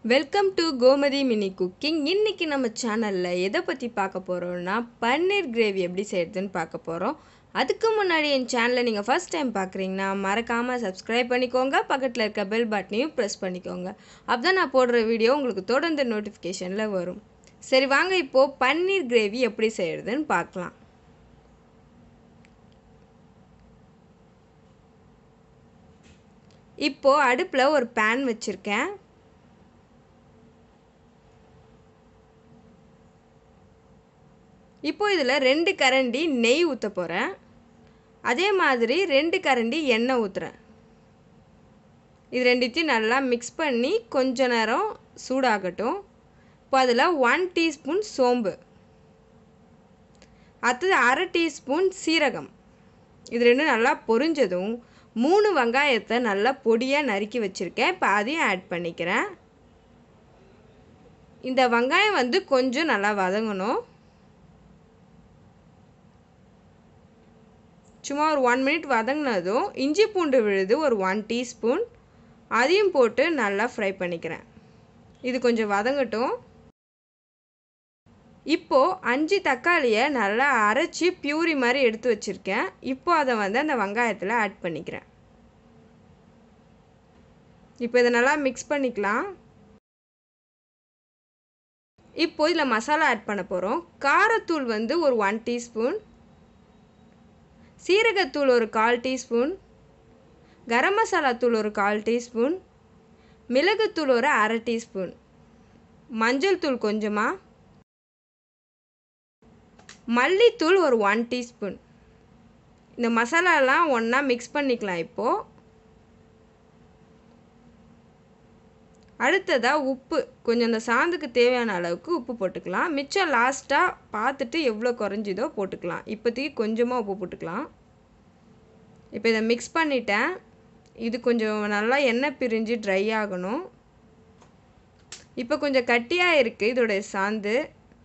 welcome to Gomathi mini cooking இன்றைக்கி நம்ம சேனலில் எதை பற்றி பார்க்க போகிறோம்னா பன்னீர் கிரேவி எப்படி செய்கிறதுன்னு பார்க்க போகிறோம் அதுக்கு முன்னாடி என் சேனலை நீங்கள் ஃபஸ்ட் டைம் பார்க்குறீங்கன்னா மறக்காமல் சப்ஸ்கிரைப் பண்ணிக்கோங்க பக்கத்தில் இருக்க பெல் பட்டனையும் ப்ரெஸ் பண்ணிக்கோங்க அப்போ நான் போடுற வீடியோ உங்களுக்கு தொடர்ந்து நோட்டிஃபிகேஷனில் வரும் சரி வாங்க இப்போது பன்னீர் கிரேவி எப்படி செய்கிறதுன்னு பார்க்கலாம் இப்போது அடுப்பில் ஒரு பேன் வச்சுருக்கேன் இப்போ இதில் ரெண்டு கரண்டி நெய் ஊற்ற போகிறேன் அதே மாதிரி ரெண்டு கரண்டி எண்ணெய் ஊற்றுறேன் இது ரெண்டுத்தையும் நல்லா மிக்ஸ் பண்ணி கொஞ்ச நேரம் சூடாகட்டும் இப்போ அதில் ஒன் டீஸ்பூன் சோம்பு அடுத்தது அரை டீஸ்பூன் சீரகம் இது ரெண்டும் நல்லா பொரிஞ்சதும் மூணு வெங்காயத்தை நல்லா பொடியாக நறுக்கி வச்சுருக்கேன் இப்போ அதையும் ஆட் பண்ணிக்கிறேன் இந்த வெங்காயம் வந்து கொஞ்சம் நல்லா வதங்கணும் சும்மா ஒரு ஒன் மினிட் வதங்கினதும் இஞ்சி பூண்டு விழுது ஒரு ஒன் டீஸ்பூன் அதையும் போட்டு நல்லா ஃப்ரை பண்ணிக்கிறேன் இது கொஞ்சம் வதங்கட்டும் இப்போது அஞ்சு தக்காளியை நல்லா அரைச்சி பியூரி மாதிரி எடுத்து வச்சுருக்கேன் இப்போ அதை வந்து அந்த வெங்காயத்தில் ஆட் பண்ணிக்கிறேன் இப்போ இதை நல்லா மிக்ஸ் பண்ணிக்கலாம் இப்போ இதில் மசாலா ஆட் பண்ண போகிறோம் காரத்தூள் வந்து ஒரு ஒன் டீஸ்பூன் சீரகத்தூள் ஒரு கால் டீஸ்பூன் கரம் மசாலா தூள் ஒரு கால் டீஸ்பூன் மிளகுத்தூள் ஒரு அரை டீஸ்பூன் மஞ்சள் தூள் கொஞ்சமாக மல்லித்தூள் ஒரு ஒன் டீஸ்பூன் இந்த மசாலாலாம் ஒன்றா மிக்ஸ் பண்ணிக்கலாம் இப்போது அடுத்ததாக உப்பு கொஞ்சம் அந்த சாந்துக்கு தேவையான அளவுக்கு உப்பு போட்டுக்கலாம் மிச்சம் லாஸ்ட்டாக பார்த்துட்டு எவ்வளோ குறைஞ்சிதோ போட்டுக்கலாம் இப்போதைக்கு கொஞ்சமாக உப்பு போட்டுக்கலாம் இப்போ இதை மிக்ஸ் பண்ணிட்டேன் இது கொஞ்சம் நல்லா எண்ணெய் பிரிஞ்சு ட்ரை ஆகணும் இப்போ கொஞ்சம் கட்டியாக இருக்குது இதோடைய சாந்து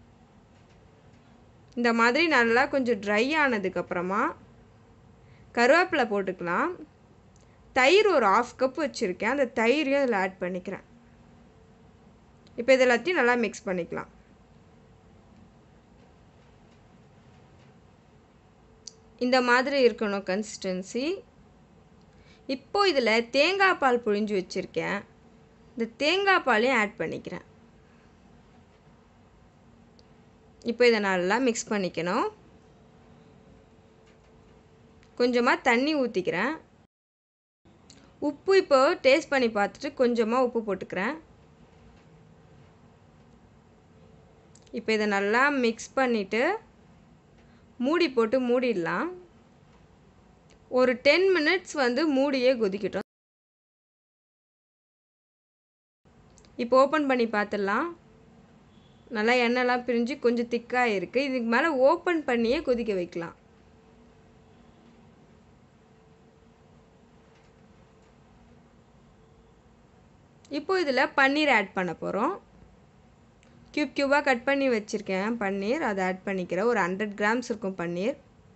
இந்த மாதிரி நல்லா கொஞ்சம் ட்ரை ஆனதுக்கப்புறமா கருவேப்பிலை போட்டுக்கலாம் தயிர் ஒரு ஆஃப் கப் வச்சுருக்கேன் அந்த தயிரையும் அதில் ஆட் பண்ணிக்கிறேன் இப்போ இது எல்லாத்தையும் நல்லா மிக்ஸ் பண்ணிக்கலாம் இந்த மாதிரி இருக்கணும் கன்சிஸ்டன்சி இப்போ இதில் தேங்காய் பால் புழிஞ்சு வச்சுருக்கேன் இந்த தேங்காய் பாலையும் ஆட் பண்ணிக்கிறேன் இப்போ இதை நல்லா மிக்ஸ் பண்ணிக்கணும் கொஞ்சமாக தண்ணி ஊற்றிக்கிறேன் உப்பு இப்போ டேஸ்ட் பண்ணி பார்த்துட்டு கொஞ்சமாக உப்பு போட்டுக்கிறேன் இப்போ இதை நல்லா மிக்ஸ் பண்ணிவிட்டு மூடி போட்டு மூடிடலாம் ஒரு டென் மினிட்ஸ் வந்து மூடியே கொதிக்கட்டும் இப்போ ஓப்பன் பண்ணி பார்த்துடலாம் நல்லா எண்ணெய்லாம் பிரிஞ்சு கொஞ்சம் திக்காக இருக்குது இதுக்கு மேலே ஓப்பன் பண்ணியே கொதிக்க வைக்கலாம் இப்போ இதில் பன்னீர் ஆட் பண்ண போகிறோம் க்யூப் க்யூபாக கட் பண்ணி வச்சுருக்கேன் பன்னீர் அதை ஆட் பண்ணிக்கிறேன் ஒரு ஹண்ட்ரட் கிராம்ஸ் இருக்கும் பன்னீர்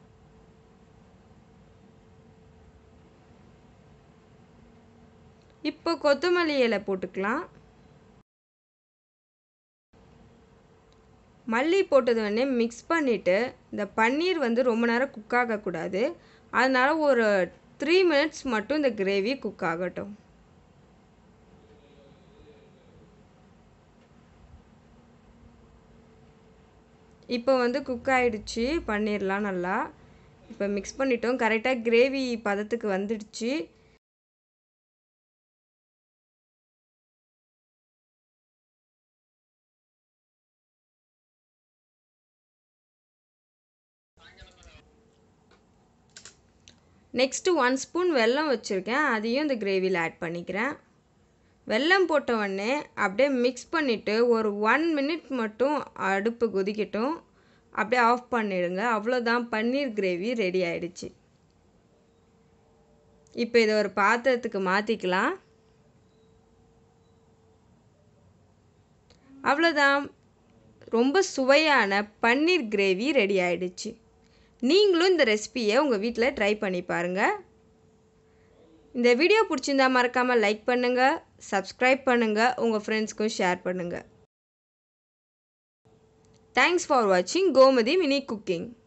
இப்போ கொத்தமல்லி இலை போட்டுக்கலாம் மல்லி போட்டது உடனே மிக்ஸ் பண்ணிவிட்டு இந்த பன்னீர் வந்து ரொம்ப நேரம் குக் ஆகக்கூடாது அதனால் ஒரு த்ரீ மினிட்ஸ் மட்டும் இந்த கிரேவி குக் ஆகட்டும் இப்போ வந்து குக் ஆகிடுச்சு பன்னீர்லாம் நல்லா இப்போ மிக்ஸ் பண்ணிட்டோம் கரெக்டாக கிரேவி பதத்துக்கு வந்துடுச்சு நெக்ஸ்ட்டு ஒன் ஸ்பூன் வெல்லம் வச்சுருக்கேன் அதையும் இந்த கிரேவியில் ஆட் பண்ணிக்கிறேன் வெல்லம் போட்ட உடனே அப்படியே மிக்ஸ் பண்ணிவிட்டு ஒரு ஒன் மினிட் மட்டும் அடுப்பு கொதிக்கட்டும் அப்படியே ஆஃப் பண்ணிடுங்க அவ்வளோதான் பன்னீர் கிரேவி ரெடி ஆயிடுச்சு இப்போ இதை ஒரு பாத்திரத்துக்கு மாற்றிக்கலாம் அவ்வளோதான் ரொம்ப சுவையான பன்னீர் கிரேவி ரெடி ஆயிடுச்சு நீங்களும் இந்த ரெசிபியை உங்கள் வீட்டில் ட்ரை பண்ணி பாருங்கள் இந்த வீடியோ பிடிச்சிருந்தா மறக்காமல் லைக் பண்ணுங்கள் சப்ஸ்கிரைப் பண்ணுங்கள் உங்கள் ஃப்ரெண்ட்ஸ்க்கும் ஷேர் பண்ணுங்கள் தேங்க்ஸ் ஃபார் வாட்சிங் கோமதி மினி குக்கிங்